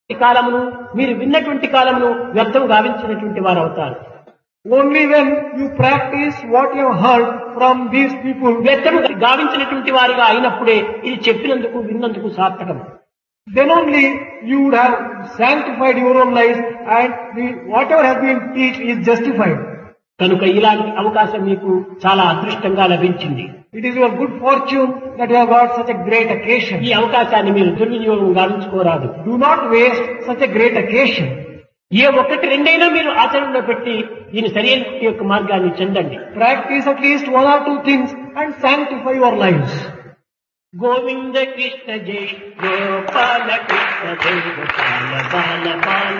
కాలమును మీరు విన్నటువంటి కాలమును వ్యర్థం గావించినటువంటి వారు అవుతారు Only when you practice what you have heard from these people, వ్యర్థము గావించినటువంటి వారిగా అయినప్పుడే ఇది చెప్పినందుకు విన్నందుకు సార్థకం then only you would have sanctified your own lives and the, whatever has been taught is justified. కనుక ఇలాంటి అవకాశం మీకు చాలా అదృష్టంగా లభించింది It is your good fortune that you have got such a great occasion. ఈ అవకాశాన్ని మీరు దుర్వినియోగం గావించుకోరాదు Do not waste such a great occasion. ఏ ఒక్కటి రెండైనా మీరు ఆచరణలో పెట్టి దీని సరైన యొక్క మార్గాన్ని చెందండి Practice at least one or two things and sanctify your lives. Govinda Krishna జై గోపాల కృష్ణ జై గోపాల బాల బాల